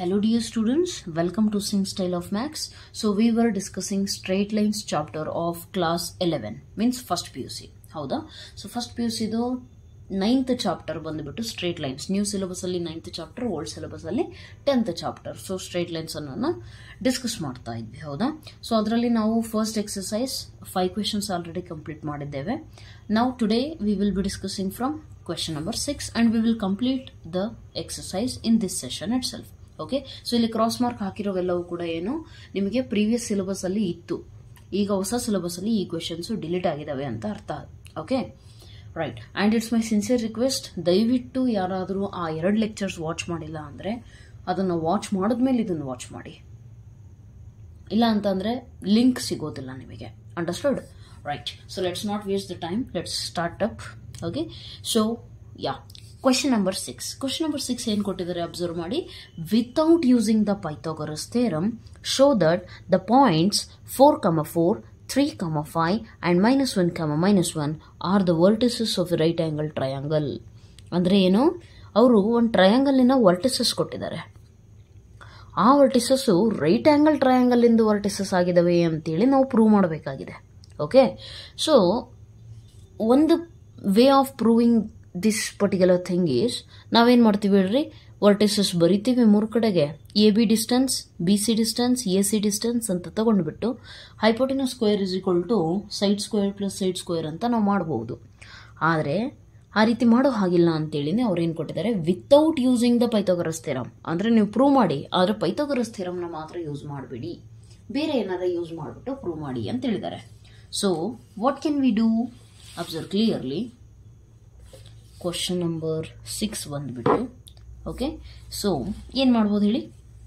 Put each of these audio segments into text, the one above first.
Hello dear students, welcome to Sing Style of Max. So we were discussing straight lines chapter of class 11 means first PUC ಹೌದಾ so first P U ಸಿದು ninth chapter ಬಂದುಬಿಟ್ಟು straight lines new syllabus ಅಲ್ಲಿ ninth chapter old syllabus ಅಲ್ಲಿ tenth chapter so straight lines ಅನ್ನ discuss ಮಾಡ್ತಾ ಇದ್ವಿ ಹೌದಾ so ಅದರಲ್ಲಿ ನಾವು first exercise five questions already complete ಮಾಡಿದ್ದೇವೆ ನಾವು today we will be discussing from question number six and we will complete the exercise in this session itself okay so ಇಲ್ಲಿ cross mark ಹಾಕಿರೋವೆಲ್ಲವೂ ಕೂಡ ಏನು ನಿಮಗೆ previous syllabus ಅಲ್ಲಿ ಇತ್ತು ಈಗ ಹೊಸ ಸಿಲೆಬಸ್ ಅಲ್ಲಿ ಈ ಕ್ವೆಶನ್ಸ್ ಡಿಲೀಟ್ ಆಗಿದಾವೆ ಅಂತ ಅರ್ಥ okay right and it's my sincere request ದಯವಿಟ್ಟು ಯಾರಾದರೂ ಆ ಎರಡು ಲೆಕ್ಚರ್ಸ್ ವಾಚ್ ಮಾಡಿಲ್ಲ ಅಂದರೆ ಅದನ್ನು ವಾಚ್ ಮಾಡಿದ್ಮೇಲೆ ಇದನ್ನು ವಾಚ್ ಮಾಡಿ ಇಲ್ಲ ಅಂತಂದರೆ ಲಿಂಕ್ ಸಿಗೋದಿಲ್ಲ ನಿಮಗೆ understood right so let's not waste the time let's start up okay so yeah question number six question number six ಏನು ಕೊಟ್ಟಿದ್ದಾರೆ ಅಬ್ಸರ್ವ್ ಮಾಡಿ without using the Pythagoras theorem show that the points four comma four three comma five and minus one comma minus one are the vertices of right angle triangle ಅಂದರೆ ಏನು ಅವರು ಒಂದು ಟ್ರಯಾಂಗಲಿನ vertices ಕೊಟ್ಟಿದ್ದಾರೆ ಆ ವರ್ಟಿಸಸ್ಸು ರೈಟ್ ಆ್ಯಂಗಲ್ ಟ್ರಯಾಂಗಲಿಂದ vertices ಆಗಿದ್ದಾವೆ ಅಂತೇಳಿ ನಾವು ಪ್ರೂವ್ ಮಾಡಬೇಕಾಗಿದೆ ಓಕೆ ಸೊ ಒಂದು way of proving this particular thing is ನಾವೇನು ಮಾಡ್ತೀವಿ ಹೇಳ್ರಿ ವರ್ಟಿಸಸ್ ಬರಿತೀವಿ ಮೂರು ಕಡೆಗೆ A B distance B C distance A C distance ಅಂತ ತಗೊಂಡ್ಬಿಟ್ಟು hypotenuse square is equal to side square plus side square ಅಂತ ನಾವು ಮಾಡಬಹುದು ಆದರೆ ಆ ರೀತಿ ಮಾಡೋ ಹಾಗಿಲ್ಲ ಅಂತೇಳಿನೇ ಅವ್ರು ಏನು ಕೊಟ್ಟಿದ್ದಾರೆ without using the Pythagoras theorem ಅಂದರೆ ನೀವು ಪ್ರೂವ್ ಮಾಡಿ ಆದರೆ ಪೈಥೋಗರಸ್ ಥೆರಮ್ನ ಮಾತ್ರ ಯೂಸ್ ಮಾಡಬೇಡಿ ಬೇರೆ ಏನಾರ ಯೂಸ್ ಮಾಡಿಬಿಟ್ಟು ಪ್ರೂವ್ ಮಾಡಿ ಅಂತ ಹೇಳಿದ್ದಾರೆ so what can we do observe clearly question number six ಬಂದುಬಿಟ್ಟು ಓಕೆ ಸೊ ಏನು ಮಾಡ್ಬೋದು ಹೇಳಿ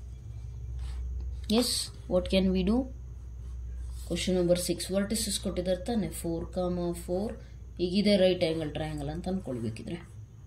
yes what can we do question number six vertices ಕೊಟ್ಟಿದ್ದಾರೆ ತಾನೆ ಫೋರ್ ಕಾಮ ಫೋರ್ ಈಗಿದೆ ರೈಟ್ ಆ್ಯಂಗಲ್ ಟ್ರಯಾಂಗಲ್ ಅಂತ ಅಂದ್ಕೊಳ್ಬೇಕಿದ್ರೆ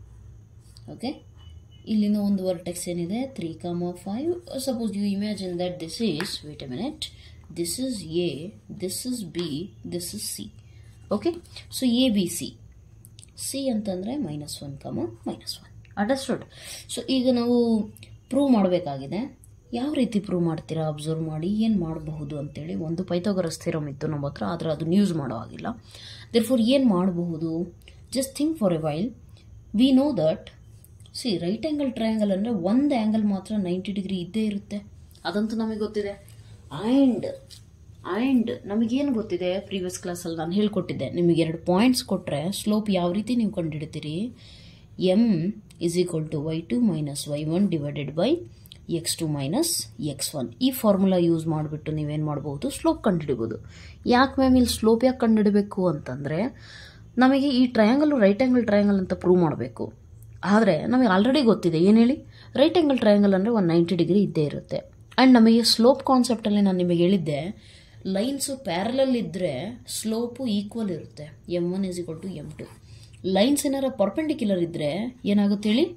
ಓಕೆ ಇಲ್ಲಿನ ಒಂದು ವರ್ಟೆಕ್ಸ್ ಏನಿದೆ three comma five suppose you imagine that this is wait a minute this is A this is B this is C okay so A B C C ಅಂತಂದರೆ minus one comma minus one understood so ಈಗ ನಾವು prove ಮಾಡಬೇಕಾಗಿದೆ ಯಾವ ರೀತಿ prove ಮಾಡ್ತೀರಾ observe ಮಾಡಿ ಏನು ಮಾಡಬಹುದು ಅಂತೇಳಿ ಒಂದು ಪೈಥೋಗರಸ್ ಥಿರಮ್ ಇತ್ತು ನಮ್ಮ ಹತ್ರ ಆದರೆ ಅದನ್ನು ಯೂಸ್ ಮಾಡೋ ಹಾಗಿಲ್ಲ ದೇರ್ ಫೋರ್ ಏನು ಮಾಡಬಹುದು just think for a while we know that C right angle triangle ಅಂದರೆ ಒಂದು ಆ್ಯಂಗಲ್ ಮಾತ್ರ ನೈಂಟಿ ಡಿಗ್ರಿ ಇದ್ದೇ ಇರುತ್ತೆ ಅದಂತೂ ನಮಗೆ ಗೊತ್ತಿದೆ ಆ್ಯಂಡ್ ಆ್ಯಂಡ್ ನಮಗೇನು ಗೊತ್ತಿದೆ ಪ್ರೀವಿಯಸ್ ಕ್ಲಾಸಲ್ಲಿ ನಾನು ಹೇಳ್ಕೊಟ್ಟಿದ್ದೆ ನಿಮಗೆ ಎರಡು ಪಾಯಿಂಟ್ಸ್ ಕೊಟ್ಟರೆ ಸ್ಲೋಪ್ ಯಾವ ರೀತಿ ನೀವು ಕಂಡುಹಿಡ್ತೀರಿ M is equal to Y two minus Y one divided by X two minus X one ಈ ಫಾರ್ಮುಲಾ ಯೂಸ್ ಮಾಡಿಬಿಟ್ಟು ನೀವೇನು ಮಾಡ್ಬೋದು ಸ್ಲೋಪ್ ಕಂಡುಹಿಡಿಬೋದು ಯಾಕೆ ಮ್ಯಾಮ್ ಇಲ್ಲಿ ಸ್ಲೋಪ್ ಯಾಕೆ ಕಂಡುಹಿಡಬೇಕು ಅಂತಂದರೆ ನಮಗೆ ಈ ಟ್ರಯಾಂಗಲ್ ರೈಟ್ ಆ್ಯಂಗಲ್ ಟ್ರಯಾಂಗಲ್ ಅಂತ ಪ್ರೂವ್ ಮಾಡಬೇಕು ಆದರೆ ನಮಗೆ ಆಲ್ರೆಡಿ ಗೊತ್ತಿದೆ ಏನು ಹೇಳಿ ರೈಟ್ ಆ್ಯಂಗಲ್ ಟ್ರಯಾಂಗಲ್ ಅಂದರೆ ಒಂದು ನೈಂಟಿ ಡಿಗ್ರಿ ಇದ್ದೇ ಇರುತ್ತೆ ಆ್ಯಂಡ್ ನಮಗೆ ಸ್ಲೋಪ್ ಕಾನ್ಸೆಪ್ಟಲ್ಲಿ ನಾನು ನಿಮಗೆ ಹೇಳಿದ್ದೆ ಲೈನ್ಸು ಪ್ಯಾರಲಲ್ ಇದ್ದರೆ ಸ್ಲೋಪು ಈಕ್ವಲ್ ಇರುತ್ತೆ M one is equal to M two lines ಏನಾರ ಪರ್ಪೆಂಡಿಕ್ಯುಲರ್ ಇದ್ದರೆ ಏನಾಗುತ್ತೆ ಹೇಳಿ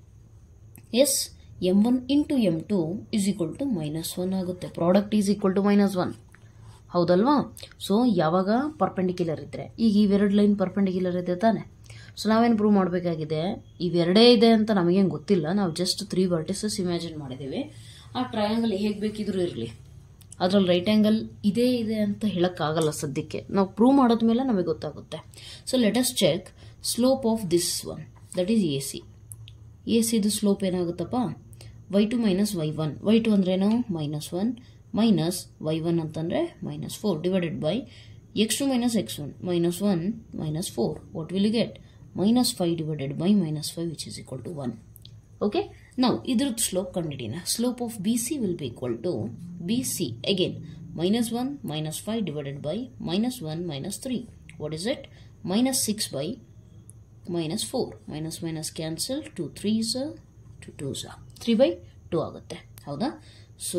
yes M one into M two is equal to minus one ಆಗುತ್ತೆ product is equal to minus one ಹೌದಲ್ವಾ ಸೊ ಯಾವಾಗ perpendicular ಇದ್ದರೆ ಈಗ ಇವೆರಡು ಲೈನ್ ಪರ್ಪೆಂಡಿಕ್ಯುಲರ್ ಇದೆ ತಾನೆ ಸೊ ನಾವೇನು ಪ್ರೂವ್ ಮಾಡಬೇಕಾಗಿದೆ ಇವೆರಡೇ ಇದೆ ಅಂತ ನಮಗೇನು ಗೊತ್ತಿಲ್ಲ ನಾವು ಜಸ್ಟ್ ತ್ರೀ ವರ್ಟಿಸಸ್ ಇಮ್ಯಾಜಿನ್ ಮಾಡಿದ್ದೀವಿ ಆ ಟ್ರಯಾಂಗಲ್ ಹೇಗೆ ಬೇಕಿದ್ರೂ ಇರಲಿ ಅದರಲ್ಲಿ ರೈಟ್ ಆ್ಯಂಗಲ್ ಇದೇ ಇದೆ ಅಂತ ಹೇಳೋಕ್ಕಾಗಲ್ಲ ಸದ್ಯಕ್ಕೆ ನಾವು ಪ್ರೂವ್ ಮಾಡಿದ್ಮೇಲೆ ನಮಗೆ ಗೊತ್ತಾಗುತ್ತೆ so let us check slope of this one that is A C A ಸಿದು ಸ್ಲೋಪ್ ಏನಾಗುತ್ತಪ್ಪ Y two minus Y one Y two ಅಂದ್ರೇನು minus one minus Y one ಅಂತಂದರೆ minus four divided by X two minus X one minus one minus four what will you get minus five divided by minus five which is equal to one okay ನಾವು ಇದ್ರದ್ದು slope ಕಂಡಿಡಿನ slope of B C will be equal to B C again minus one minus five divided by minus one minus three what is it minus six by minus four minus minus cancel two three ಸ two two ಸ three by two ಆಗುತ್ತೆ ಹೌದಾ so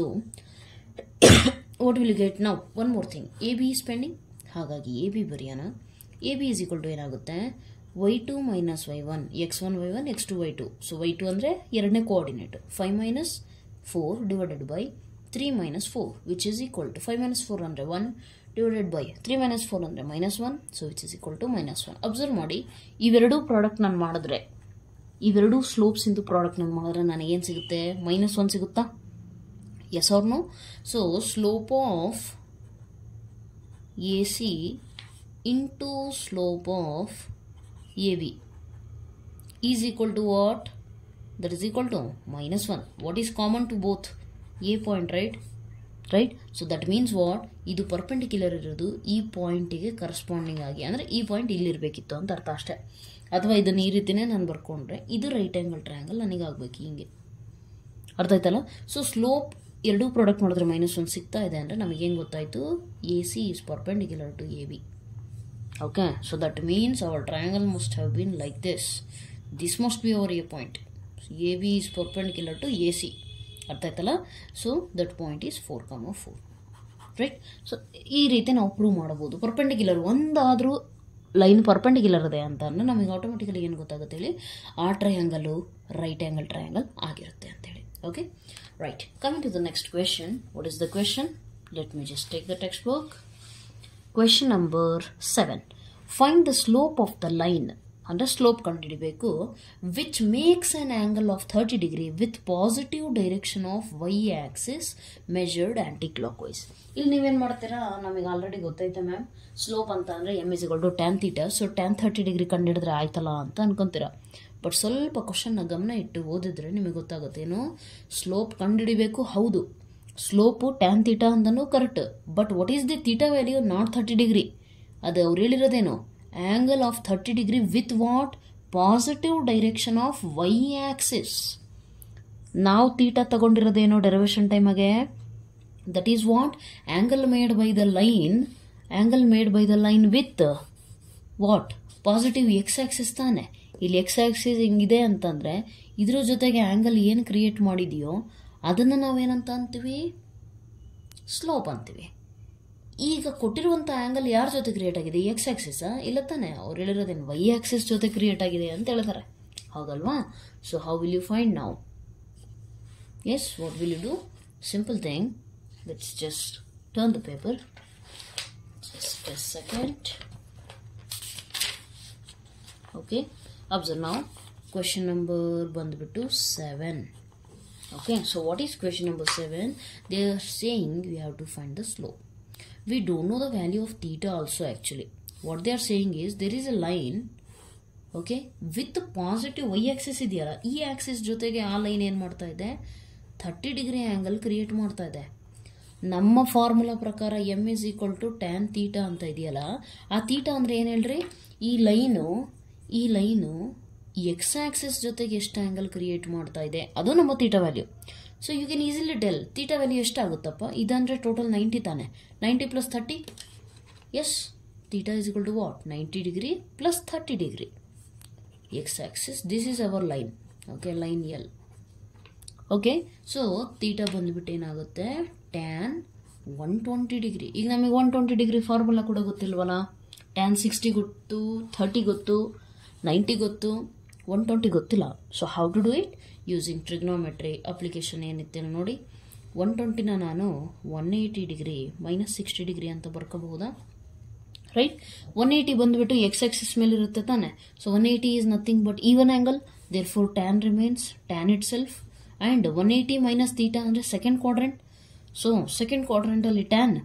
what will get ನಾವು one more thing A B is pending ಹಾಗಾಗಿ A B ಬರೆಯೋಣ A B is equal to ಏನಾಗುತ್ತೆ Y two minus Y one X one Y one X two Y two so Y two ಅಂದರೆ ಎರಡನೇ coordinate five minus four divided by three minus four which is equal to five minus four ಅಂದರೆ one divided by three minus four ಅಂದರೆ minus one so which is equal to minus one observe ಮಾಡಿ ಇವೆರಡೂ product ನಾನು ಮಾಡಿದ್ರೆ ಇವೆರಡೂ slopes ಇಂದು product ನಾನು ಮಾಡಿದ್ರೆ ನನಗೇನು ಸಿಗುತ್ತೆ ಮೈನಸ್ ಒನ್ ಸಿಗುತ್ತಾ yes or no so slope of A C into slope of A B is equal to what that is equal to minus one what is common to both A point right right so that means what ಇದು perpendicular ಇರೋದು ಈ ಪಾಯಿಂಟಿಗೆ corresponding ಆಗಿ ಅಂದರೆ ಈ point ಇಲ್ಲಿರಬೇಕಿತ್ತು ಅಂತ ಅರ್ಥ ಅಷ್ಟೇ ಅಥವಾ ಇದನ್ನು ಈ ರೀತಿನೇ ನಾನು ಬರ್ಕೊಂಡ್ರೆ ಇದು ರೈಟ್ ಆ್ಯಂಗಲ್ ಟ್ರಯಾಂಗಲ್ ನನಗೆ ಆಗಬೇಕು ಹಿಂಗೆ ಅರ್ಥ ಆಯ್ತಲ್ಲ ಸೊ ಸ್ಲೋಪ್ ಎರಡೂ ಪ್ರಾಡಕ್ಟ್ ಮಾಡಿದ್ರೆ ಮೈನಸ್ ಒನ್ ಸಿಗ್ತಾ ಇದೆ ಅಂದರೆ ನಮಗೇನು ಗೊತ್ತಾಯಿತು A C is perpendicular to A B okay so that means our triangle must have been like this this must be our A point A B is perpendicular to A C ಅರ್ಥ ಆಯ್ತಲ್ಲ so that point is four comma four right so ಈ ರೀತಿ ನಾವು prove ಮಾಡಬಹುದು perpendicular ಒಂದಾದರೂ line perpendicular ಇದೆ ಅಂತ ಅಂದ್ರೆ ನಮಗೆ ಆಟೋಮೆಟಿಕಲಿ ಏನು ಗೊತ್ತಾಗುತ್ತೆ ಹೇಳಿ ಆ ಟ್ರಯಾಂಗಲು ರೈಟ್ ಆ್ಯಂಗಲ್ ಟ್ರಯಾಂಗಲ್ ಆಗಿರುತ್ತೆ ಅಂತೇಳಿ okay right coming to the next question what is the question let me just take the textbook question number seven find the slope of the line ಅಂದರೆ slope ಕಂಡುಹಿಡಿಬೇಕು which makes an angle of thirty degree with positive direction of Y axis measured anticlockwise ಇಲ್ಲಿ ನೀವೇನು ಮಾಡ್ತೀರಾ ನಮಗೆ already ಗೊತ್ತೈತೆ ma'am slope ಅಂತ ಅಂದರೆ M is to tan theta so tan thirty degree ಕಂಡುಹಿಡಿದ್ರೆ ಆಯ್ತಲ್ಲ ಅಂತ ಅನ್ಕೊಂತೀರಾ ಬಟ್ ಸ್ವಲ್ಪ ಕ್ವಶನ್ನ ಗಮನ ಇಟ್ಟು ಓದಿದ್ರೆ ನಿಮಗೆ ಗೊತ್ತಾಗುತ್ತೇನು ಸ್ಲೋಪ್ ಕಂಡುಹಿಡಿಬೇಕು ಹೌದು ಸ್ಲೋಪು ಟ್ಯಾನ್ ತೀಟಾ ಅಂತಲೂ correct but what is the theta value not thirty degree ಅದು ಅವ್ರು ಹೇಳಿರೋದೇನು angle of thirty degree with what positive direction of Y axis ನಾವು ತೀಟ ತಗೊಂಡಿರೋದೇನೋ ಡೆರಿವೇಶನ್ ಟೈಮಗೆ that is what angle made by the line angle made by the line with what positive X axis ತಾನೆ ಇಲ್ಲಿ X Axis ಹಿಂಗಿದೆ ಅಂತಂದರೆ ಇದ್ರ ಜೊತೆಗೆ angle ಏನು ಕ್ರಿಯೇಟ್ ಮಾಡಿದೆಯೋ ಅದನ್ನು ನಾವೇನಂತ ಅಂತೀವಿ ಸ್ಲೋಪ್ ಅಂತೀವಿ ಈಗ ಕೊಟ್ಟಿರುವಂಥ ಆ್ಯಂಗಲ್ ಯಾರ ಜೊತೆ ಕ್ರಿಯೇಟ್ ಆಗಿದೆ ಎಕ್ಸ್ ಆಕ್ಸಿಸಾ ಇಲ್ಲ ತಾನೆ ಅವ್ರು ಹೇಳಿರೋದೇನು ವೈ ಆಕ್ಸಿಸ್ ಜೊತೆ ಕ್ರಿಯೇಟ್ ಆಗಿದೆ ಅಂತ ಹೇಳ್ತಾರೆ ಹೌದಲ್ವಾ so how will you find ನಾವು yes what will you do simple thing let's just turn the paper just a second okay observe ನಾವು ಕ್ವೆಶನ್ ನಂಬರ್ ಬಂದುಬಿಟ್ಟು seven okay so what is question number 7 they are saying we have to find the slope we don't know the value of theta also actually what they are saying is there is a line okay with positive Y axis ಇದೆಯಲ್ಲ ಈ Axis ಜೊತೆಗೆ ಆ line ಏನು ಮಾಡ್ತಾ ಇದೆ thirty degree angle create ಮಾಡ್ತಾ ಇದೆ ನಮ್ಮ ಫಾರ್ಮುಲಾ ಪ್ರಕಾರ M is equal to tan theta ಅಂತ ಇದೆಯಲ್ಲ ಆ ತೀಟಾ ಅಂದರೆ ಏನು ಹೇಳ್ರಿ ಈ ಲೈನು ಈ ಲೈನು ಎಕ್ಸ್ ಆಕ್ಸಿಸ್ ಜೊತೆಗೆ ಎಷ್ಟು ಆ್ಯಂಗಲ್ ಕ್ರಿಯೇಟ್ ಮಾಡ್ತಾ ಇದೆ ಅದು ನಮ್ಮ theta value so you can easily tell theta value ಎಷ್ಟಾಗುತ್ತಪ್ಪ ಇದಂದರೆ ಟೋಟಲ್ ನೈಂಟಿ ತಾನೆ ninety plus thirty yes theta is equal to what ninety degree plus thirty degree X axis this is our line okay line L okay so theta ಬಂದ್ಬಿಟ್ಟು ಏನಾಗುತ್ತೆ tan one twenty degree ಈಗ ನಮಗೆ one twenty degree formula ಕೂಡ ಗೊತ್ತಿಲ್ವಲ್ಲ tan sixty ಗೊತ್ತು thirty ಗೊತ್ತು ninety ಗೊತ್ತು one twenty ಗೊತ್ತಿಲ್ಲ so how to do it using trigonometry application ಏನಿತ್ತು ನೋಡಿ ಒನ್ ಟ್ವೆಂಟಿನ ನಾನು one eighty degree minus sixty degree ಅಂತ ಬರ್ಕೋಬಹುದಾ ರೈಟ್ ಒನ್ ಏಯ್ಟಿ ಬಂದುಬಿಟ್ಟು ಎಕ್ಸ್ ಎಕ್ಸಿಸ್ ಮೇಲೆ ಇರುತ್ತೆ ತಾನೆ so one eighty is nothing but even angle therefore tan remains tan itself and one eighty minus theta ಅಂದರೆ second quadrant so second ಕ್ವಾಡ್ರೆಂಟಲ್ಲಿ tan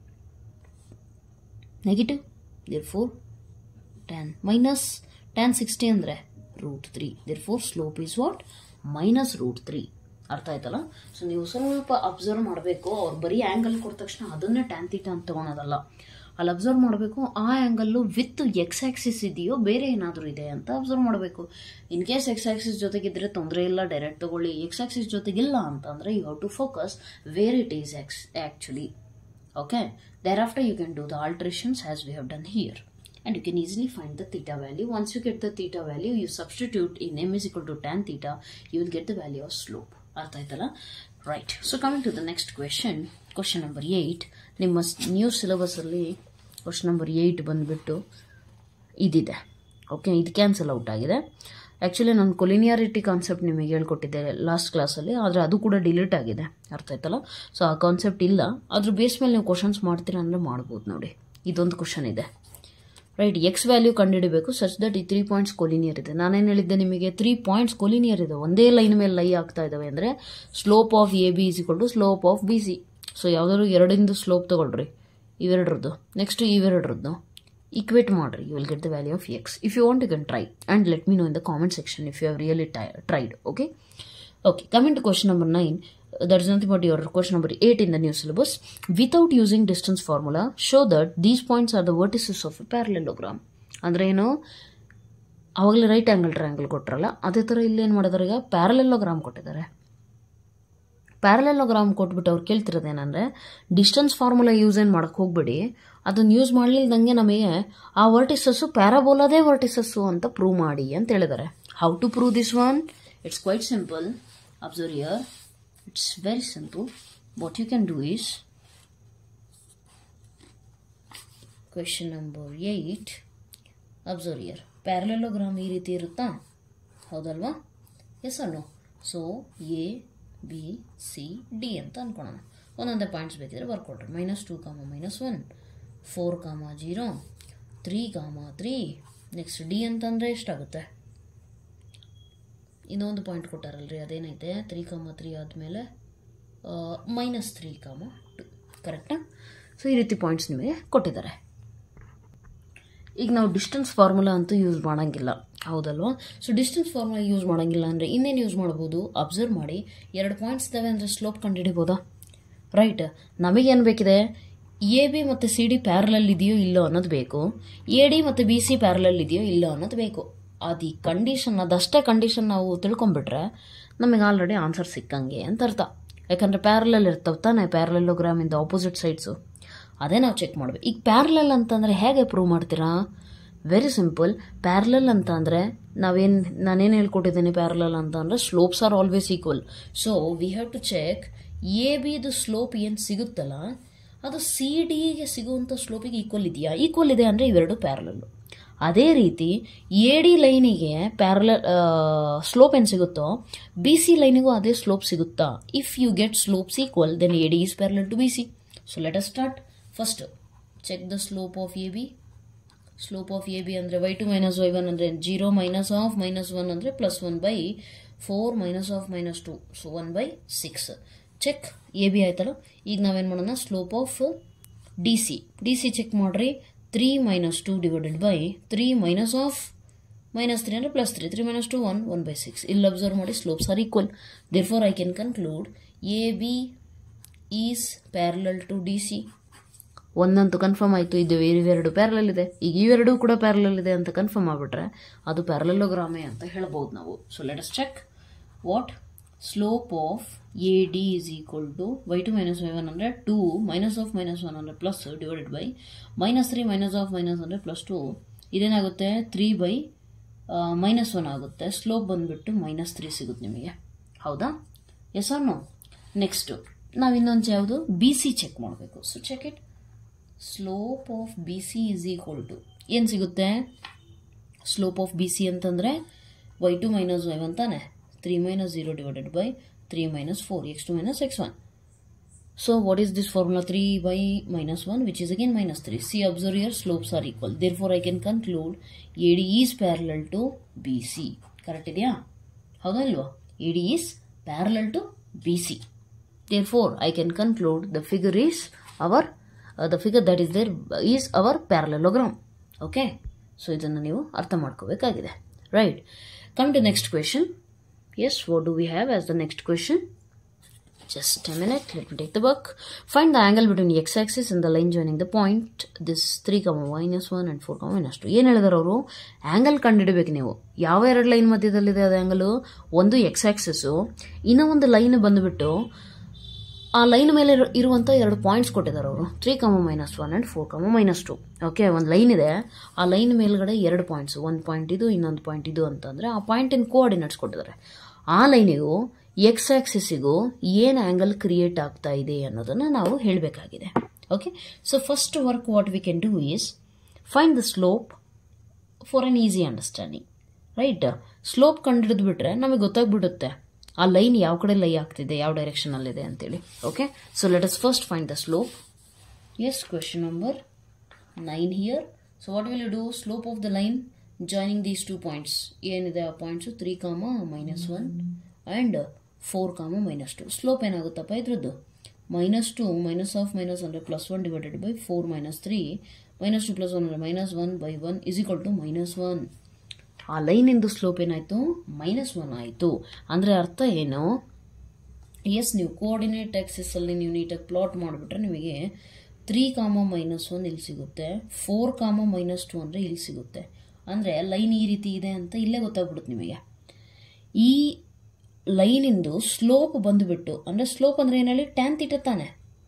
negative therefore tan minus tan sixty ಅಂದರೆ root three therefore slope is what minus root three ಅರ್ಥ ಆಯ್ತಲ್ಲ so ನೀವು ಸ್ವಲ್ಪ observe ಮಾಡಬೇಕು ಅವ್ರು ಬರೀ angle ಕೊಟ್ಟ ತಕ್ಷಣ ಅದನ್ನೇ ಟ್ಯಾನ್ ತೀಟಾ ಅಂತ ತೊಗೊಳೋದಲ್ಲ ಅಲ್ಲಿ ಅಬ್ಸರ್ವ್ ಮಾಡಬೇಕು ಆ ಆ್ಯಂಗಲ್ಲು ವಿತ್ ಎಕ್ಸ್ ಆಕ್ಸಿಸ್ ಇದೆಯೋ ಬೇರೆ ಏನಾದರೂ ಇದೆ ಅಂತ ಅಬ್ಸರ್ವ್ ಮಾಡಬೇಕು ಇನ್ ಕೇಸ್ ಎಕ್ಸ್ ಆಕ್ಸಿಸ್ ಜೊತೆಗಿದ್ರೆ ತೊಂದರೆ ಇಲ್ಲ ಡೈರೆಕ್ಟ್ ತಗೊಳ್ಳಿ ಎಕ್ಸ್ ಆಕ್ಸಿಸ್ ಜೊತೆಗಿಲ್ಲ ಅಂತಂದರೆ you have to focus where it is X actually okay thereafter you can do the alterations as we have done here and you can easily find the theta value. Once you get the theta value, you substitute in m is equal to tan theta, you will get the value of slope. ಅರ್ಥ ಆಯ್ತಲ್ಲ right so coming to the next question question number eight ನಿಮ್ಮ new ಸಿಲೆಬಸಲ್ಲಿ question number eight ಬಂದುಬಿಟ್ಟು ಇದಿದೆ okay ಇದು cancel out ಆಗಿದೆ actually ನಾನು ಕೊಲಿನಿಯಾರಿಟಿ concept ನಿಮಗೆ ಹೇಳ್ಕೊಟ್ಟಿದ್ದೆ ಲಾಸ್ಟ್ ಕ್ಲಾಸಲ್ಲಿ ಆದರೆ ಅದು ಕೂಡ ಡಿಲೀಟ್ ಆಗಿದೆ ಅರ್ಥ ಆಯ್ತಲ್ಲ ಸೊ ಆ ಕಾನ್ಸೆಪ್ಟ್ ಇಲ್ಲ ಅದ್ರ ಬೇಸ್ ಮೇಲೆ ನೀವು ಕ್ವಶನ್ಸ್ ಮಾಡ್ತೀರಾ ಅಂದರೆ ಮಾಡ್ಬೋದು ನೋಡಿ ಇದೊಂದು ಕ್ವಶನ್ ಇದೆ ರೈಟ್ ಎಕ್ಸ್ ವ್ಯಾಲ್ಯೂ ಕಂಡುಹಿಡಬೇಕು ಸಚ್ ದಟ್ ಈ ತ್ರೀ ಪಾಯಿಂಟ್ಸ್ ಕೊಲಿನಿಯರ್ ಇದೆ ನಾನೇನು ಹೇಳಿದ್ದೆ ನಿಮಗೆ ತ್ರೀ ಪಾಯಿಂಟ್ಸ್ ಕೊಲಿನಿಯರ್ ಇದೆ ಒಂದೇ ಲೈನ್ ಮೇಲೆ ಲೈ ಆಗ್ತಾ ಇದಾವೆ ಅಂದರೆ slope of A B is equal to slope of B C so ಯಾವ್ದಾದ್ರು ಎರಡಿಂದು ಸ್ಲೋಪ್ ತಗೊಳ್ರಿ ಇವೆರಡ್ರದ್ದು ನೆಕ್ಸ್ಟ್ ಇವೆರಡ್ರದ್ದು ಈಕ್ವೇಟ್ ಮಾಡ್ರಿ you will get the value of X if you want you can try and let me know in the comment section if you have really tried okay Okay, coming to question number 9, uh, that is nothing but your question number 8 in the new syllabus. Without using distance formula, show that these points are the vertices of a parallelogram. ಅಂದ್ರೆ ಏನು ಅವಾಗಲೇ right angle triangle ಕೊಟ್ರಲ್ಲ ಅದೇ ಥರ ಇಲ್ಲಿ ಏನು ಮಾಡಿದಾರೆ ಈಗ ಪ್ಯಾರಲೆಲ್ಲೋಗ್ರಾಮ್ ಕೊಟ್ಟಿದ್ದಾರೆ ಪ್ಯಾರಲೆಲ್ಲೋಗ್ರಾಮ್ ಕೊಟ್ಬಿಟ್ಟು ಅವ್ರು ಕೇಳ್ತಿರೋದೇನೆಂದರೆ ಡಿಸ್ಟೆನ್ಸ್ ಫಾರ್ಮುಲಾ ಯೂಸ್ ಏನು ಮಾಡಕ್ಕೆ ಹೋಗ್ಬೇಡಿ ಅದನ್ನು ಯೂಸ್ ಮಾಡಲಿಲ್ದಂಗೆ ನಮಗೆ ಆ ವರ್ಟಿಸಸ್ಸು ಪ್ಯಾರಾಬೋಲಾದೇ ವರ್ಟಿಸಸ್ಸು ಅಂತ ಪ್ರೂವ್ ಮಾಡಿ ಅಂತ ಹೇಳಿದ್ದಾರೆ how to prove this one it's quite simple observe here it's very simple what you can do is question number 8 observe here parallelogram ಈ ರೀತಿ ಇರುತ್ತಾ ಹೌದಲ್ವಾ ಎಸ್ ಅನ್ನು so A B C D ಅಂತ ಅನ್ಕೊಳ್ಳೋಣ ಒಂದೊಂದೇ ಪಾಯಿಂಟ್ಸ್ ಬೇಕಿದ್ರೆ ಬರ್ಕೊಡ್ರಿ minus two comma minus one four comma zero three comma three next D ಅಂತಂದರೆ ಎಷ್ಟಾಗುತ್ತೆ ಇನ್ನೊಂದು ಪಾಯಿಂಟ್ ಕೊಟ್ಟಾರಲ್ರಿ ಅದೇನೈತೆ ತ್ರೀ ಕಾಮ ತ್ರೀ ಆದಮೇಲೆ ಮೈನಸ್ ತ್ರೀ ಕಾಮ ಟು ಕರೆಕ್ಟಾ ಸೊ ಈ ರೀತಿ ಪಾಯಿಂಟ್ಸ್ ನಿಮಗೆ ಕೊಟ್ಟಿದ್ದಾರೆ ಈಗ ನಾವು ಡಿಸ್ಟೆನ್ಸ್ ಫಾರ್ಮುಲಾ ಅಂತೂ ಯೂಸ್ ಮಾಡೋಂಗಿಲ್ಲ ಹೌದಲ್ವಾ ಸೊ ಡಿಸ್ಟೆನ್ಸ್ ಫಾರ್ಮುಲಾ ಯೂಸ್ ಮಾಡೋಂಗಿಲ್ಲ ಅಂದರೆ ಇನ್ನೇನು ಯೂಸ್ ಮಾಡ್ಬೋದು ಅಬ್ಸರ್ವ್ ಮಾಡಿ ಎರಡು ಪಾಯಿಂಟ್ಸ್ ಇದ್ದಾವೆ ಅಂದರೆ ಸ್ಲೋಪ್ ಕಂಡುಹಿಡಿಬೋದಾ ರೈಟ್ ನಮಗೇನು ಬೇಕಿದೆ ಎ ಬಿ ಮತ್ತು ಸಿ ಡಿ ಪ್ಯಾರಲಲ್ ಇದೆಯೋ ಇಲ್ಲೋ ಅನ್ನೋದು ಬೇಕು ಎ ಡಿ ಮತ್ತು ಬಿ ಸಿ ಪ್ಯಾರಲಲ್ ಇದೆಯೋ ಇಲ್ಲೋ ಅನ್ನೋದು ಬೇಕು ಅದು ಈ ಕಂಡೀಷನ್ ಅದಷ್ಟೇ ಕಂಡೀಷನ್ ನಾವು ತಿಳ್ಕೊಂಬಿಟ್ರೆ ನಮಗೆ ಆಲ್ರೆಡಿ ಆನ್ಸರ್ ಸಿಕ್ಕಂಗೆ ಅಂತ ಅರ್ಥ ಯಾಕಂದರೆ ಪ್ಯಾರಲಲ್ ಇರ್ತವೆ ತಾನೇ ಪ್ಯಾರಲೆಲ್ಲೋಗ್ರಾಮಿಂದ ಆಪೋಸಿಟ್ ಸೈಡ್ಸು ಅದೇ ನಾವು ಚೆಕ್ ಮಾಡಬೇಕು ಈಗ ಪ್ಯಾರಲಲ್ ಅಂತಂದರೆ ಹೇಗೆ ಪ್ರೂವ್ ಮಾಡ್ತೀರಾ ವೆರಿ ಸಿಂಪಲ್ ಪ್ಯಾರಲಲ್ ಅಂತ ಅಂದರೆ ನಾವೇನು ನಾನೇನು ಹೇಳ್ಕೊಟ್ಟಿದ್ದೀನಿ ಪ್ಯಾರಲಲ್ ಅಂತ ಅಂದರೆ slopes are always equal so we have to check A ಬಿದು ಸ್ಲೋಪ್ ಏನು ಸಿಗುತ್ತಲ್ಲ ಅದು ಸಿ ಡಿಗೆ ಸಿಗುವಂಥ ಸ್ಲೋಪಿಗೆ ಈಕ್ವಲ್ ಇದೆಯಾ ಈಕ್ವಲ್ ಇದೆ ಅಂದರೆ ಇವೆರಡು ಪ್ಯಾರಲಲ್ಲು ಅದೇ ರೀತಿ ಎ ಡಿ ಲೈನಿಗೆ ಪ್ಯಾರಲ ಸ್ಲೋಪ್ ಏನು ಸಿಗುತ್ತೋ ಬಿ ಸಿ ಲೈನಿಗೂ ಅದೇ ಸ್ಲೋಪ್ ಸಿಗುತ್ತಾ if you get slopes equal then A D is parallel to B C so let us start first check the slope of A B slope of A B ಅಂದರೆ y two minus Y one ಅಂದರೆ zero minus of minus one ಅಂದರೆ plus one by four minus of minus two so one by six check A B ಆಯ್ತಲ್ಲ ಈಗ ನಾವೇನು ಮಾಡೋಣ slope of D C D C check ಮಾಡಿರಿ three minus two divided by three minus of minus three ಅಂದರೆ plus three three minus two one one by six ಇಲ್ಲಿ observe ಮಾಡಿ slopes are equal therefore I can conclude A B is parallel to D C ಒಂದಂತೂ confirm ಆಯಿತು ಇದು ಇವೆರಡು parallel ಇದೆ ಈಗ ಇವೆರಡೂ ಕೂಡ ಪ್ಯಾರಲಲ್ ಇದೆ ಅಂತ ಕನ್ಫರ್ಮ್ ಆಗಿಬಿಟ್ರೆ ಅದು ಪ್ಯಾರಲಲ್ಲೋಗ್ರಾಮೆ ಅಂತ ಹೇಳ್ಬೋದು ನಾವು so let us check what slope of A D is equal to Y two minus Y one ಅಂದರೆ two minus of minus one ಅಂದರೆ plus divided by minus three minus of minus ಅಂದರೆ plus two ಇದೇನಾಗುತ್ತೆ three by minus one ಆಗುತ್ತೆ slope ಬಂದುಬಿಟ್ಟು minus three ಸಿಗುತ್ತೆ ನಿಮಗೆ ಹೌದಾ S or no next ನಾವು ಇನ್ನೊಂದು ಯಾವುದು ಬಿ ಸಿ ಚೆಕ್ ಮಾಡಬೇಕು so check it slope of B C is equal to ಏನು ಸಿಗುತ್ತೆ ಸ್ಲೋಪ್ ಆಫ್ ಬಿ ಸಿ ಅಂತಂದರೆ y two minus Y one ತಾನೆ three minus zero divided by three minus four x two minus X one so what is this formula three by minus one which is again minus three see observe your slopes are equal therefore I can conclude A D is parallel to B C correct ಇದೆಯಾ ಹೌದಾ ಇಲ್ವಾ A D is parallel to B C therefore I can conclude the figure is our the figure that is there is our parallelogram okay so ಇದನ್ನು ನೀವು ಅರ್ಥ ಮಾಡ್ಕೋಬೇಕಾಗಿದೆ right come to next question yes what do we have as the next question just a minute let me take the book find the angle between the x-axis and the line joining the point this 3 comma minus 1 and 4 comma minus 2 ಏನು ಹೇಳಿದಾರೆ ಅವರು angle ಕಂಡುಹಿಡಬೇಕು ನೀವು ಯಾವ ಎರಡು line ಮಧ್ಯದಲ್ಲಿದೆ ಅದು angle ಒಂದು X axis ಇನ್ನೂ ಒಂದು ಲೈನ್ ಬಂದುಬಿಟ್ಟು ಆ ಲೈನ್ ಮೇಲೆ ಇರು- ಇರುವಂಥ ಎರಡು ಪಾಯಿಂಟ್ಸ್ ಕೊಟ್ಟಿದ್ದಾರೆ ಅವರು three comma minus one and four comma minus two okay ಒಂದು ಲೈನ್ ಇದೆ ಆ ಲೈನ್ ಮೇಲ್ಗಡೆ ಎರಡು ಪಾಯಿಂಟ್ಸ್ ಒಂದು ಪಾಯಿಂಟ್ ಇದು ಇನ್ನೊಂದು ಪಾಯಿಂಟ್ ಇದು ಅಂತಂದರೆ ಆ ಪಾಯಿಂಟಿನ ಕೋಆರ್ಡಿನೇಟ್ಸ್ ಕೊಟ್ಟಿದ್ದಾರೆ ಆ ಲೈನಿಗೂ ಎಕ್ಸ್ ಆಕ್ಸಿಸಿಗೂ ಏನು ಆ್ಯಂಗಲ್ ಕ್ರಿಯೇಟ್ ಆಗ್ತಾ ಇದೆ ಅನ್ನೋದನ್ನು ನಾವು ಹೇಳಬೇಕಾಗಿದೆ okay so first work what we can do is find the slope for an easy understanding right slope ಕಂಡಿಡಿದು ಬಿಟ್ರೆ ನಮಗೆ ಗೊತ್ತಾಗ್ಬಿಡುತ್ತೆ ಆ ಲೈನ್ ಯಾವ ಕಡೆ ಲೈ ಆಗ್ತಿದೆ ಯಾವ ಡೈರೆಕ್ಷನಲ್ಲಿದೆ ಅಂತೇಳಿ okay so let us first find the slope yes question number nine here so what will you do slope of the line joining these two points ಏನಿದೆ ಆ points three comma minus one and four comma minus two slope ಏನಾಗುತ್ತಪ್ಪ ಇದ್ರದ್ದು minus two minus of minus ಅಂದರೆ plus one divided by four minus three minus two plus one ಅಂದರೆ minus one by one is equal to minus one ಆ ಲೈನಿಂದು slope ಏನಾಯಿತು minus one ಆಯಿತು ಅಂದರೆ ಅರ್ಥ ಏನು ಎಸ್ ನೀವು ಕೋಆರ್ಡಿನೇಟ್ ಅಲ್ಲಿ ನೀವು ನೀಟಾಗಿ ಪ್ಲಾಟ್ ಮಾಡಿಬಿಟ್ರೆ ನಿಮಗೆ ತ್ರೀ ಕಾಮ ಮೈನಸ್ ಒನ್ ಇಲ್ಲಿ ಸಿಗುತ್ತೆ ಫೋರ್ ಕಾಮ ಮೈನಸ್ ಟು ಅಂದರೆ ಇಲ್ಲಿ ಸಿಗುತ್ತೆ ಅಂದರೆ ಲೈನ್ ಈ ರೀತಿ ಇದೆ ಅಂತ ಇಲ್ಲೇ ಗೊತ್ತಾಗ್ಬಿಡುತ್ತೆ ನಿಮಗೆ ಈ ಲೈನಿಂದು ಸ್ಲೋಪ್ ಬಂದುಬಿಟ್ಟು ಅಂದರೆ ಸ್ಲೋಪ್ ಅಂದರೆ ಏನು ಹೇಳಿ ಟ್ಯಾನ್ ತೀಟ ತಾನೆ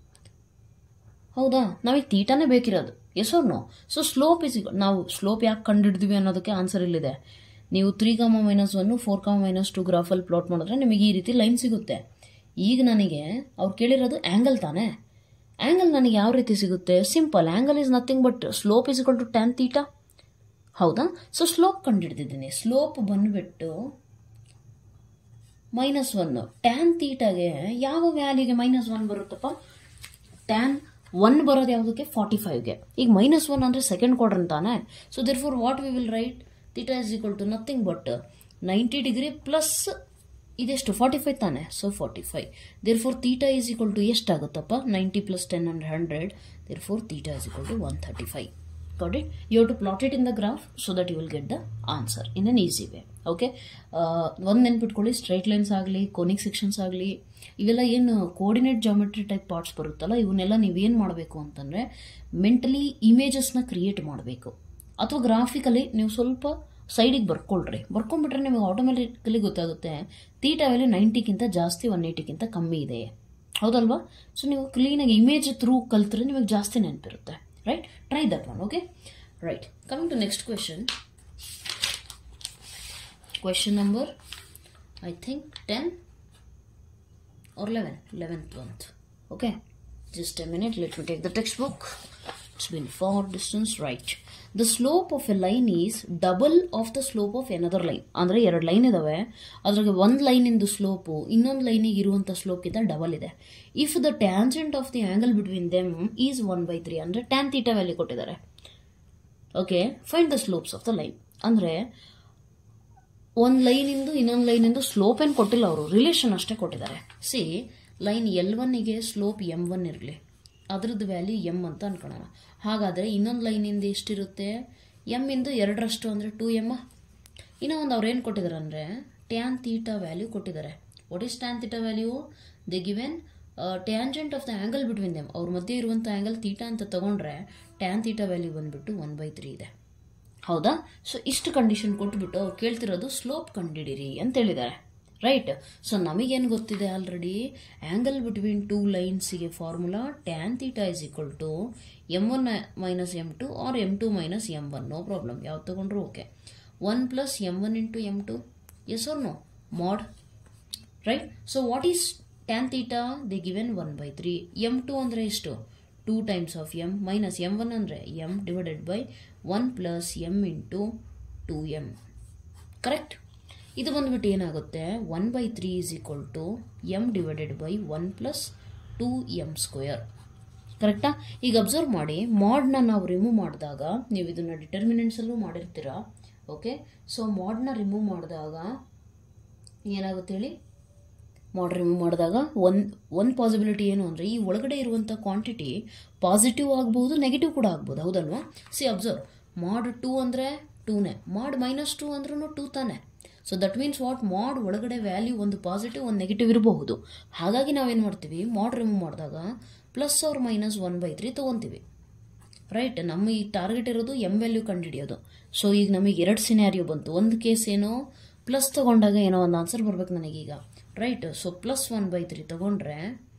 ಹೌದಾ ನಮಗೆ ತೀಟಾನೇ ಬೇಕಿರೋದು yes no so slope is ನಾವು ಸ್ಲೋಪ್ ಯಾಕೆ ಕಂಡುಹಿಡಿದ್ವಿ ಅನ್ನೋದಕ್ಕೆ ಆನ್ಸರ್ ಇಲ್ಲಿದೆ ನೀವು three comma minus one four comma minus two ಗ್ರಾಫಲ್ಲಿ ಪ್ಲಾಟ್ ಮಾಡಿದ್ರೆ ನಿಮಗೆ ಈ ರೀತಿ ಲೈನ್ ಸಿಗುತ್ತೆ ಈಗ ನನಗೆ ಅವ್ರು ಕೇಳಿರೋದು ಆ್ಯಂಗಲ್ ತಾನೇ ಆ್ಯಂಗಲ್ ನನಗೆ ಯಾವ ರೀತಿ ಸಿಗುತ್ತೆ simple angle is nothing but slope is equal to tan theta ಹೌದಾ ಸೊ ಸ್ಲೋಪ್ ಕಂಡುಹಿಡಿದಿದ್ದೀನಿ ಸ್ಲೋಪ್ ಬಂದುಬಿಟ್ಟು ಮೈನಸ್ ಒನ್ನು ಟ್ಯಾನ್ ತೀಟಾಗೆ ಯಾವ ವ್ಯಾಲ್ಯೂಗೆ ಮೈನಸ್ ಒನ್ ಬರುತ್ತಪ್ಪ ಟ್ಯಾನ್ ಒನ್ ಬರೋದು ಯಾವುದಕ್ಕೆ ಫಾರ್ಟಿ ಫೈವ್ಗೆ ಈಗ ಮೈನಸ್ ಒನ್ ಅಂದರೆ ಸೆಕೆಂಡ್ ಕ್ವಾಡ್ರನ್ ತಾನೆ so therefore what we will write theta is equal to nothing but ninety degree plus ಇದೆಷ್ಟು ಫಾರ್ಟಿ ಫೈವ್ ತಾನೆ so forty five therefore theta is equal to ಎಷ್ಟಾಗುತ್ತಪ್ಪ ninety plus ten hundred hundred therefore theta is equal to one thirty five got it you have to plot it in the graph so that you will get the answer in an easy way okay ಒಂದು ನೆನ್ಪಿಟ್ಕೊಳ್ಳಿ straight lines ಆಗಲಿ conic sections ಆಗಲಿ ಇವೆಲ್ಲ ಏನು coordinate geometry type parts ಬರುತ್ತಲ್ಲ ಇವನ್ನೆಲ್ಲ ನೀವೇನು ಮಾಡಬೇಕು ಅಂತಂದರೆ ಮೆಂಟಲಿ ಇಮೇಜಸ್ನ ಕ್ರಿಯೇಟ್ ಮಾಡಬೇಕು ಅಥವಾ ಗ್ರಾಫಿಕಲಿ ನೀವು ಸ್ವಲ್ಪ ಸೈಡಿಗೆ ಬರ್ಕೊಳ್ರಿ ಬರ್ಕೊಂಡ್ಬಿಟ್ರೆ ನಿಮಗೆ ಆಟೋಮೆಟಿಕಲಿ ಗೊತ್ತಾಗುತ್ತೆ ತೀಟಾ ವ್ಯಾಲ್ಯೂ ನೈಂಟಿಗಿಂತ ಜಾಸ್ತಿ ಒನ್ ಏಯ್ಟಿಗಿಂತ ಕಮ್ಮಿ ಇದೆ ಹೌದಲ್ವಾ ಸೊ ನೀವು ಕ್ಲೀನಾಗಿ ಇಮೇಜ್ ಥ್ರೂ ಕಲ್ತ್ರೆ ನಿಮಗೆ ಜಾಸ್ತಿ ನೆನಪಿರುತ್ತೆ right try that one okay right coming to next question question number i think 10 or 11 11th one okay just a minute let me take the textbook it's been far distance right the slope of a line is double of the slope of another line ಅಂದರೆ ಎರಡು line ಇದಾವೆ ಅದ್ರಾಗೆ ಒಂದು ಲೈನಿಂದು slope ಇನ್ನೊಂದು ಲೈನಿಗೆ ಇರುವಂಥ ಸ್ಲೋಪ್ಗಿಂತ double ಇದೆ if the tangent of the angle between them is one by three ಅಂದರೆ ಟ್ಯಾನ್ ತೀಟಾ ವ್ಯಾಲ್ಯೂ ಕೊಟ್ಟಿದ್ದಾರೆ okay find the slopes of the line ಅಂದರೆ ಒಂದು ಲೈನಿಂದು ಇನ್ನೊಂದು ಲೈನಿಂದು ಸ್ಲೋಪ್ ಏನು ಕೊಟ್ಟಿಲ್ಲ ಅವರು ರಿಲೇಷನ್ ಅಷ್ಟೇ ಕೊಟ್ಟಿದ್ದಾರೆ ಸಿ ಲೈನ್ ಎಲ್ ಒನ್ನಿಗೆ ಸ್ಲೋಪ್ ಎಮ್ ಒನ್ ಇರಲಿ ಅದ್ರದ್ದು ವ್ಯಾಲ್ಯೂ ಎಮ್ ಅಂತ ಅನ್ಕೊಳ್ಳೋಣ ಹಾಗಾದರೆ ಇನ್ನೊಂದು ಲೈನಿಂದ ಎಷ್ಟಿರುತ್ತೆ ಎಮ್ ಇಂದು ಎರಡರಷ್ಟು ಅಂದರೆ ಟು ಎಮ್ಮ ಇನ್ನೂ ಒಂದು ಅವ್ರು ಏನು ಕೊಟ್ಟಿದ್ದಾರೆ ಅಂದರೆ ಟ್ಯಾನ್ ತೀಟಾ ವ್ಯಾಲ್ಯೂ ಕೊಟ್ಟಿದ್ದಾರೆ what is tan theta value they given tangent of the angle between them ಅವ್ರ ಮಧ್ಯೆ ಇರುವಂಥ ಆ್ಯಂಗಲ್ ತೀಟಾ ಅಂತ ತಗೊಂಡ್ರೆ ಟ್ಯಾನ್ ತೀಟಾ ವ್ಯಾಲ್ಯೂ ಬಂದುಬಿಟ್ಟು ಒನ್ ಬೈ ತ್ರೀ ಇದೆ ಹೌದಾ ಸೊ ಇಷ್ಟು ಕಂಡೀಷನ್ ಕೊಟ್ಬಿಟ್ಟು ಅವ್ರು ಕೇಳ್ತಿರೋದು ಸ್ಲೋಪ್ ಕಂಡಿಡಿರಿ ಅಂತ ಹೇಳಿದ್ದಾರೆ ರೈಟ್ ಸೊ ನಮಗೇನು ಗೊತ್ತಿದೆ ಆಲ್ರೆಡಿ ಆ್ಯಂಗಲ್ ಬಿಟ್ವೀನ್ ಟೂ ಲೈನ್ಸಿಗೆ formula tan theta is equal to m one minus m two or m two minus m one no problem ಯಾವ್ದು ತೊಗೊಂಡ್ರು okay one plus m one into M two yes or no mod right so what is tan theta the given one by three m two ಅಂದರೆ ಎಷ್ಟು two times of m minus m one ಅಂದರೆ m divided by one plus M into two m correct ಇದು ಬಂದ್ಬಿಟ್ಟು ಏನಾಗುತ್ತೆ one by three is equal to m divided by one plus two m square ಕರೆಕ್ಟಾ ಈಗ observe ಮಾಡಿ ಮಾಡ್ನ ನಾವು remove ಮಾಡಿದಾಗ ನೀವು ಇದನ್ನು ಡಿಟರ್ಮಿನೆಂಟ್ಸಲ್ಲೂ ಮಾಡಿರ್ತೀರಾ ಓಕೆ ಸೊ ಮಾಡ್ನ ರಿಮೂವ್ ಮಾಡಿದಾಗ ಏನಾಗುತ್ತೆ ಹೇಳಿ ಮಾಡ್ ರಿಮೂವ್ ಮಾಡಿದಾಗ ಒಂದು ಒಂದು ಪಾಸಿಬಿಲಿಟಿ ಏನು ಅಂದರೆ ಈ ಒಳಗಡೆ ಇರುವಂಥ ಕ್ವಾಂಟಿಟಿ ಪಾಸಿಟಿವ್ ಆಗ್ಬೋದು ನೆಗೆಟಿವ್ ಕೂಡ ಆಗ್ಬೋದು ಹೌದಲ್ವಾ ಸಿ ಅಬ್ಸರ್ವ್ ಮಾಡ್ ಟೂ ಅಂದರೆ ಟೂನೇ ಮಾಡ್ ಮೈನಸ್ ಟೂ ಅಂದ್ರೂ ಟೂ ತಾನೆ so that means what mod ಒಳಗಡೆ ವ್ಯಾಲ್ಯೂ ಒಂದು ಪಾಸಿಟಿವ್ ಒಂದು ನೆಗೆಟಿವ್ ಇರಬಹುದು ಹಾಗಾಗಿ ನಾವೇನು ಮಾಡ್ತೀವಿ ಮಾಡ್ ರಿಮೂವ್ ಮಾಡಿದಾಗ ಪ್ಲಸ್ ಅವ್ರ ಮೈನಸ್ ಒನ್ ಬೈ ತ್ರೀ ತೊಗೊತೀವಿ ರೈಟ್ ನಮ್ಮ ಈ ಟಾರ್ಗೆಟ್ ಇರೋದು ಎಮ್ ವ್ಯಾಲ್ಯೂ ಕಂಡುಹಿಡಿಯೋದು ಸೊ ಈಗ ನಮಗೆ ಎರಡು ಸಿನಾರಿಯೋ ಬಂತು ಒಂದು ಕೇಸ್ ಏನೋ ಪ್ಲಸ್ ತೊಗೊಂಡಾಗ ಏನೋ ಒಂದು ಆನ್ಸರ್ ಬರ್ಬೇಕು ನನಗೀಗ right so plus one by three ತೊಗೊಂಡ್ರೆ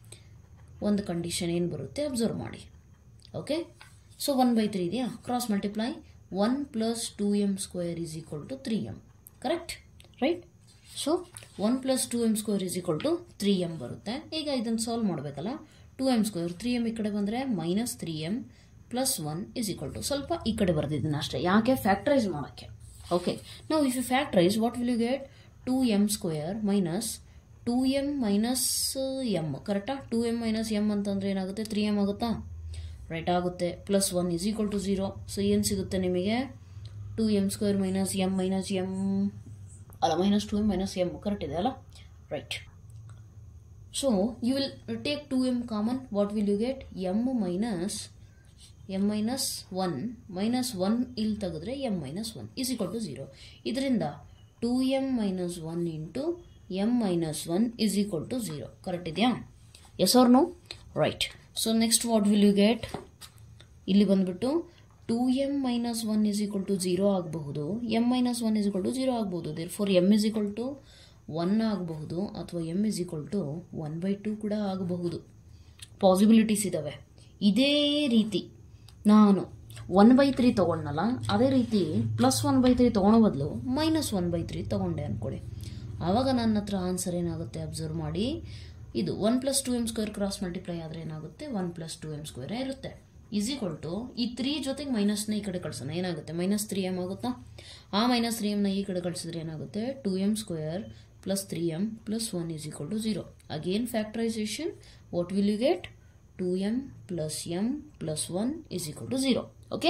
ಒಂದು ಕಂಡೀಷನ್ ಏನು ಬರುತ್ತೆ ಅಬ್ಸರ್ವ್ ಮಾಡಿ okay so one by three ಇದೆಯಾ cross multiply one plus two m square is equal to three m correct right so one plus two m square is equal to three m ಬರುತ್ತೆ ಈಗ ಇದನ್ನು solve ಮಾಡಬೇಕಲ್ಲ two m square three m ಈ ಕಡೆ ಬಂದರೆ minus three m plus one is equal to ಸ್ವಲ್ಪ ಈ ಕಡೆ ಬರೆದಿದ್ದೀನಿ ಅಷ್ಟೇ ಯಾಕೆ ಫ್ಯಾಕ್ಟ್ರೈಸ್ ಮಾಡೋಕ್ಕೆ ಓಕೆ ನಾವು if you factorise what will you get two m square minus two m minus m ಕರೆಕ್ಟಾ ಟೂ ಎಮ್ ಮೈನಸ್ ಎಮ್ ಅಂತಂದರೆ ಏನಾಗುತ್ತೆ ತ್ರೀ ಎಮ್ ಆಗುತ್ತಾ ರೈಟ್ ಆಗುತ್ತೆ plus one is equal to zero so ಏನು ಸಿಗುತ್ತೆ ನಿಮಗೆ two m square minus m minus m ಅಲ್ಲ minus two m minus m correct ಇದೆ ಅಲ್ಲ right so you will take two m common what will you get M minus m minus one minus one ಇಲ್ಲಿ ತೆಗೆದ್ರೆ m minus one is equal to zero ಇದರಿಂದ two m minus one into m minus one is equal to zero correct ಇದೆಯಾ yes or no right so next what will you get ಇಲ್ಲಿ ಬಂದ್ಬಿಟ್ಟು two m minus one is equal to zero ಆಗಬಹುದು m minus one is equal to zero ಆಗಬಹುದು therefore m is equal to one ಆಗಬಹುದು ಅಥವಾ m is equal to one by two ಕೂಡ ಆಗಬಹುದು possibilities ಇದ್ದಾವೆ ಇದೇ ರೀತಿ ನಾನು ಒನ್ ಬೈ ತ್ರೀ ತೊಗೊಂಡನಲ್ಲ ಅದೇ ರೀತಿ ಪ್ಲಸ್ ಒನ್ ಬೈ ತ್ರೀ ತೊಗೊಳೋ ಬದಲು ಮೈನಸ್ ಒನ್ ಬೈ ತ್ರೀ ತೊಗೊಂಡೆ ಅಂದ್ಕೊಳ್ಳಿ ಆವಾಗ ನನ್ನ ಹತ್ರ ಆನ್ಸರ್ ಏನಾಗುತ್ತೆ ಅಬ್ಸರ್ವ್ ಮಾಡಿ ಇದು one plus two m square cross multiply ಆದರೆ ಏನಾಗುತ್ತೆ ಒನ್ ಪ್ಲಸ್ ಟು ಎಮ್ ಸ್ಕ್ವೇರೇ ಇರುತ್ತೆ ಈಸ್ ಈಕ್ವಲ್ ಟು ಈ ತ್ರೀ ಜೊತೆಗೆ ಮೈನಸ್ನ ಈ ಕಡೆ ಕಳ್ಸೋಣ ಏನಾಗುತ್ತೆ ಮೈನಸ್ ತ್ರೀ ಎಮ್ ಆಗುತ್ತಾ ಆ ಮೈನಸ್ ತ್ರೀ ಎಮ್ನ ಈ ಕಡೆ ಕಳಿಸಿದ್ರೆ ಏನಾಗುತ್ತೆ two m square plus three m plus one is equal to zero again factorisation what will you get two m plus m plus one is equal to zero okay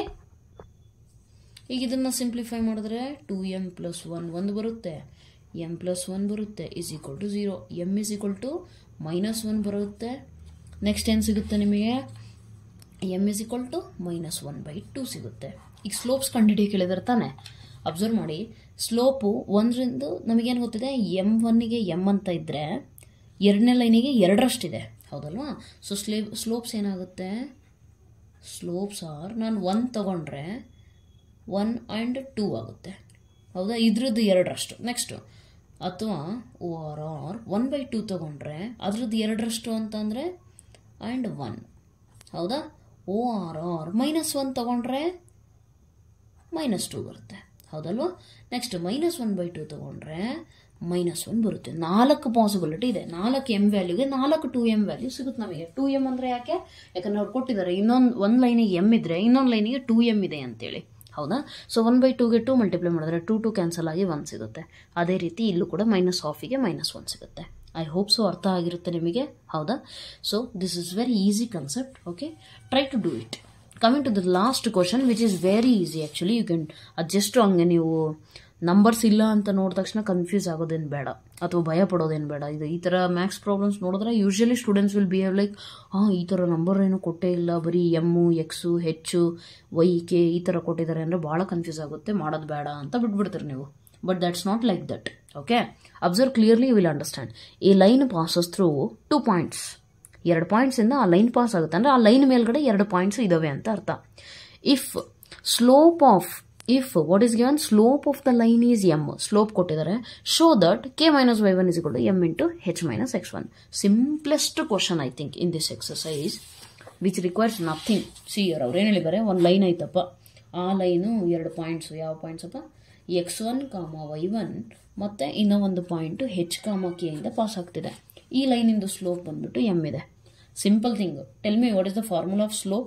ಈಗ ಇದನ್ನು simplify ಮಾಡಿದ್ರೆ to m plus one ಒಂದು ಬರುತ್ತೆ m plus one ಬರುತ್ತೆ is equal to zero m is equal to minus one ಬರುತ್ತೆ next ಏನು ಸಿಗುತ್ತೆ ನಿಮಗೆ m is equal to minus one by two ಸಿಗುತ್ತೆ ಈಗ ಸ್ಲೋಪ್ಸ್ ಕಂಡುಹಿಡಿಯ ಕೇಳಿದ್ರೆ ತಾನೆ ಅಬ್ಸರ್ವ್ ಮಾಡಿ ಸ್ಲೋಪು ಒಂದರಿಂದ ನಮಗೇನು ಗೊತ್ತಿದೆ ಎಮ್ ಒನ್ನಿಗೆ ಎಮ್ ಅಂತ ಇದ್ದರೆ ಎರಡನೇ ಲೈನಿಗೆ ಎರಡರಷ್ಟಿದೆ ಹೌದಲ್ವಾ ಸೊ ಸ್ಲೇ ಸ್ಲೋಪ್ಸ್ ಏನಾಗುತ್ತೆ ಸ್ಲೋಪ್ಸ್ ಆರ್ ನಾನು ಒನ್ ತಗೊಂಡ್ರೆ ಒನ್ ಆ್ಯಂಡ್ ಟೂ ಆಗುತ್ತೆ ಹೌದಾ ಇದ್ರದ್ದು ಎರಡರಷ್ಟು ನೆಕ್ಸ್ಟು ಅಥವಾ or or one by two ತೊಗೊಂಡ್ರೆ ಅದ್ರದ್ದು ಎರಡರಷ್ಟು ಅಂತಂದರೆ ಆ್ಯಂಡ್ ಒನ್ ಹೌದಾ or or minus one ತೊಗೊಂಡ್ರೆ ಮೈನಸ್ ಟು ಬರುತ್ತೆ ಹೌದಲ್ವಾ next minus one by two ತೊಗೊಂಡ್ರೆ ಮೈನಸ್ ಒನ್ ಬರುತ್ತೆ ನಾಲ್ಕು ಪಾಸಿಬಿಲಿಟಿ ಇದೆ ನಾಲ್ಕು ಎಮ್ ವ್ಯಾಲ್ಯೂಗೆ ನಾಲ್ಕು ಟು ಎಮ್ ವ್ಯಾಲ್ಯೂ ಸಿಗುತ್ತೆ ನಮಗೆ ಟು ಎಮ್ ಅಂದರೆ ಯಾಕೆ ಯಾಕಂದ್ರೆ ಅವ್ರು ಕೊಟ್ಟಿದ್ದಾರೆ ಇನ್ನೊಂದು ಒಂದು ಲೈನಿಗೆ ಎಮ್ ಇದ್ದರೆ ಇನ್ನೊಂದು ಲೈನಿಗೆ ಟು ಎಮ್ ಇದೆ ಅಂತೇಳಿ ಹೌದಾ ಸೊ ಒನ್ ಬೈ ಟೂಗೆ ಟು ಮಲ್ಟಿಪ್ಲೈ ಮಾಡಿದ್ರೆ ಟು ಟು ಕ್ಯಾನ್ಸಲ್ ಆಗಿ ಒನ್ ಸಿಗುತ್ತೆ ಅದೇ ರೀತಿ ಇಲ್ಲೂ ಕೂಡ ಮೈನಸ್ ಹಾಫಿಗೆ ಮೈನಸ್ ಒನ್ ಸಿಗುತ್ತೆ ಐ ಹೋಪ್ ಸೊ ಅರ್ಥ ಆಗಿರುತ್ತೆ ನಿಮಗೆ ಹೌದಾ so this is very easy concept okay try to do it coming to the last question which is very easy actually you can ಅದೆಷ್ಟು ಹಂಗೆ ನೀವು ನಂಬರ್ಸ್ ಇಲ್ಲ ಅಂತ ನೋಡಿದ ತಕ್ಷಣ ಕನ್ಫ್ಯೂಸ್ ಆಗೋದೇನು ಬೇಡ ಅಥವಾ ಭಯ ಪಡೋದೇನು ಬೇಡ ಇದು ಈ ಥರ ಮ್ಯಾಥ್ಸ್ ಪ್ರಾಬ್ಲಮ್ಸ್ ನೋಡಿದ್ರೆ usually students will behave like ಹಾಂ ಈ ಥರ ನಂಬರ್ ಏನು ಕೊಟ್ಟೇ ಇಲ್ಲ ಬರೀ m x h y k ಈ ಥರ ಕೊಟ್ಟಿದ್ದಾರೆ ಅಂದರೆ ಭಾಳ ಕನ್ಫ್ಯೂಸ್ ಆಗುತ್ತೆ ಮಾಡೋದು ಬೇಡ ಅಂತ ಬಿಟ್ಬಿಡ್ತೀರಿ ನೀವು but that's not like that okay observe clearly you will understand ಈ line passes through two points ಎರಡು ಪಾಯಿಂಟ್ಸಿಂದ ಆ ಲೈನ್ ಪಾಸ್ ಆಗುತ್ತೆ ಅಂದರೆ ಆ ಲೈನ್ ಮೇಲ್ಗಡೆ ಎರಡು ಪಾಯಿಂಟ್ಸ್ ಇದಾವೆ ಅಂತ ಅರ್ಥ if slope of if what is given slope of the line is m slope ಕೊಟ್ಟಿದ್ದಾರೆ show that k minus Y one is equal to m into h minus X one simplest question I think in this exercise which requires nothing see here ಅವ್ರು ಏನು ಹೇಳಿದ್ದಾರೆ ಒಂದು line ಐತಪ್ಪ ಆ line ಎರಡು points ಯಾವ points ಅಪ್ಪ x one comma y one ಮತ್ತು ಇನ್ನೂ ಒಂದು ಪಾಯಿಂಟು ಹೆಚ್ ಕಾಮ ಕೆ ಇಂದ ಪಾಸ್ ಆಗ್ತಿದೆ ಈ ಲೈನಿಂದು ಸ್ಲೋಪ್ ಬಂದ್ಬಿಟ್ಟು ಎಮ್ ಇದೆ simple thing tell me what is the formula of slope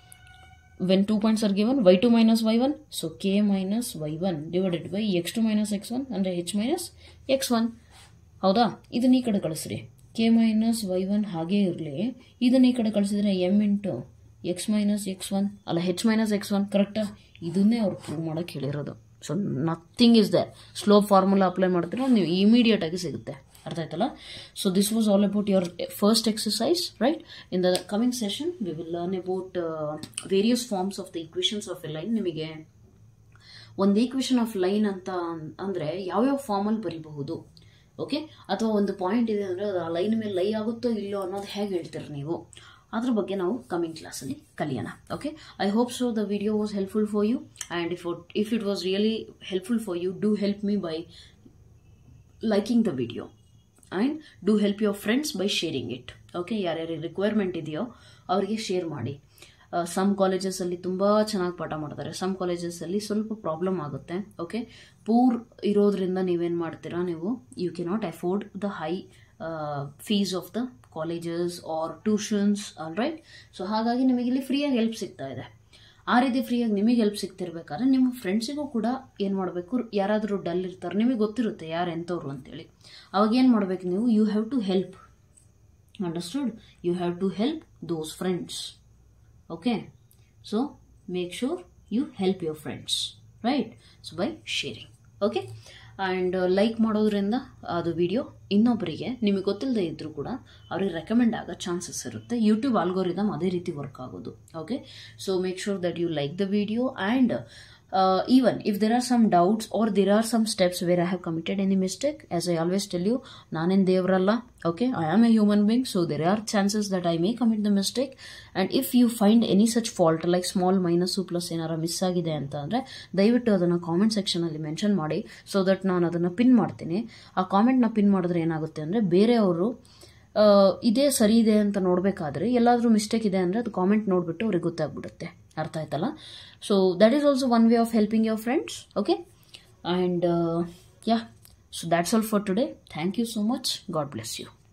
when two points are given y2 minus y1 so k minus y1 divided by x2 minus x1 ಅಂದರೆ h minus x1 ಹೌದಾ ಇದನ್ನ ಈ ಕಡೆ ಕಳಿಸ್ರಿ K minus Y one ಹಾಗೇ ಇರಲಿ ಇದನ್ನ ಈ ಕಡೆ ಕಳಿಸಿದ್ರೆ m into x minus X one ಅಲ್ಲ ಹೆಚ್ ಮೈನಸ್ ಎಕ್ಸ್ ಒನ್ ಕರೆಕ್ಟಾ ಇದನ್ನೇ ಅವ್ರು ಪ್ರೂವ್ ಮಾಡೋಕೆ ಹೇಳಿರೋದು so nothing is the slope formula apply ಮಾಡ್ತೀರಾ ನೀವು ಇಮಿಡಿಯೇಟ್ ಆಗಿ ಸಿಗುತ್ತೆ ಅರ್ಥ ಆಯ್ತಲ್ಲ so this was all about your first exercise right in the coming session we will learn about various forms of the equations of a line ನಿಮಗೆ ಒಂದು equation of line ಅಂತ ಅಂದರೆ ಯಾವ್ಯಾವ ಫಾರ್ಮಲ್ಲಿ ಬರೀಬಹುದು ಓಕೆ ಅಥವಾ ಒಂದು ಪಾಯಿಂಟ್ ಇದೆ ಅಂದರೆ ಅದು ಆ ಲೈನ್ ಮೇಲೆ ಲೈ ಆಗುತ್ತೋ ಇಲ್ಲೋ ಅನ್ನೋದು ಹೇಗೆ ಹೇಳ್ತೀರ ನೀವು ಅದ್ರ ಬಗ್ಗೆ ನಾವು ಕಮಿಂಗ್ ಕ್ಲಾಸಲ್ಲಿ ಕಲಿಯೋಣ okay I hope so the video was helpful for you and if if it was really helpful for you do help me by liking the video and do help your friends by sharing it okay ಯಾರ್ಯಾರಿಗೆ requirement ಇದೆಯೋ ಅವರಿಗೆ share ಮಾಡಿ some ಕಾಲೇಜಸಲ್ಲಿ ತುಂಬ ಚೆನ್ನಾಗಿ ಪಾಠ ಮಾಡ್ತಾರೆ some ಕಾಲೇಜಸಲ್ಲಿ ಸ್ವಲ್ಪ problem ಆಗುತ್ತೆ ಓಕೆ ಪೂರ್ ಇರೋದ್ರಿಂದ ನೀವೇನು ಮಾಡ್ತೀರಾ ನೀವು you can not afford the high fees of the colleges or tuitions all right so ಹಾಗಾಗಿ ನಿಮಗೆ ಇಲ್ಲಿ ಫ್ರೀಯಾಗಿ ಹೆಲ್ಪ್ ಸಿಗ್ತಾ ಇದೆ ಆ ರೀತಿ ಫ್ರೀಯಾಗಿ ನಿಮಗೆ ಹೆಲ್ಪ್ ಸಿಗ್ತಿರ್ಬೇಕಾದ್ರೆ ನಿಮ್ಮ ಫ್ರೆಂಡ್ಸಿಗೂ ಕೂಡ ಏನು ಮಾಡಬೇಕು ಯಾರಾದರೂ ಡಲ್ ಇರ್ತಾರೆ ನಿಮಗೆ ಗೊತ್ತಿರುತ್ತೆ ಯಾರು ಎಂಥವ್ರು ಅಂತೇಳಿ ಅವಾಗ ಏನು ಮಾಡಬೇಕು ನೀವು you have to help understood you have to help those friends okay so make sure you help your friends right so by sharing okay and like ಮಾಡೋದ್ರಿಂದ ಅದು ವಿಡಿಯೋ ಇನ್ನೊಬ್ಬರಿಗೆ ನಿಮಗೆ ಗೊತ್ತಿಲ್ಲದೆ ಇದ್ದರೂ ಕೂಡ ಅವ್ರಿಗೆ ರೆಕಮೆಂಡ್ ಆಗೋ ಚಾನ್ಸಸ್ ಇರುತ್ತೆ ಯೂಟ್ಯೂಬ್ ಆಲ್ಗೋರಿದಮ್ ಅದೇ ರೀತಿ ವರ್ಕ್ ಆಗೋದು okay so make sure that you like the video and uh, even if there are some doubts or there are some steps where I have committed any mistake, as I always tell you, nanen devralla, okay, I am a human being, so there are chances that I may commit the mistake. And if you find any such fault, like small minus plus ಏನಾರ miss ಆಗಿದೆ ಅಂತ ಅಂದರೆ ದಯವಿಟ್ಟು ಅದನ್ನು comment ಸೆಕ್ಷನಲ್ಲಿ mention ಮಾಡಿ so that ನಾನು ಅದನ್ನು ಪಿನ್ ಮಾಡ್ತೀನಿ ಆ ಕಾಮೆಂಟ್ನ ಪಿನ್ ಮಾಡಿದ್ರೆ ಏನಾಗುತ್ತೆ ಅಂದರೆ ಬೇರೆಯವರು ಆ, ಇದೇ ಸರಿ ಇದೆ ಅಂತ ನೋಡಬೇಕಾದ್ರೆ ಎಲ್ಲಾದರೂ ಮಿಸ್ಟೇಕ್ ಇದೆ ಅಂದರೆ ಅದು ಕಾಮೆಂಟ್ ನೋಡಿಬಿಟ್ಟು ಅವ್ರಿಗೆ ಗೊತ್ತಾಗ್ಬಿಡುತ್ತೆ ಅರ್ಥ ಆಯ್ತಲ್ಲ so that is also one way of helping your friends okay and yeah so that's all for today thank you so much God bless you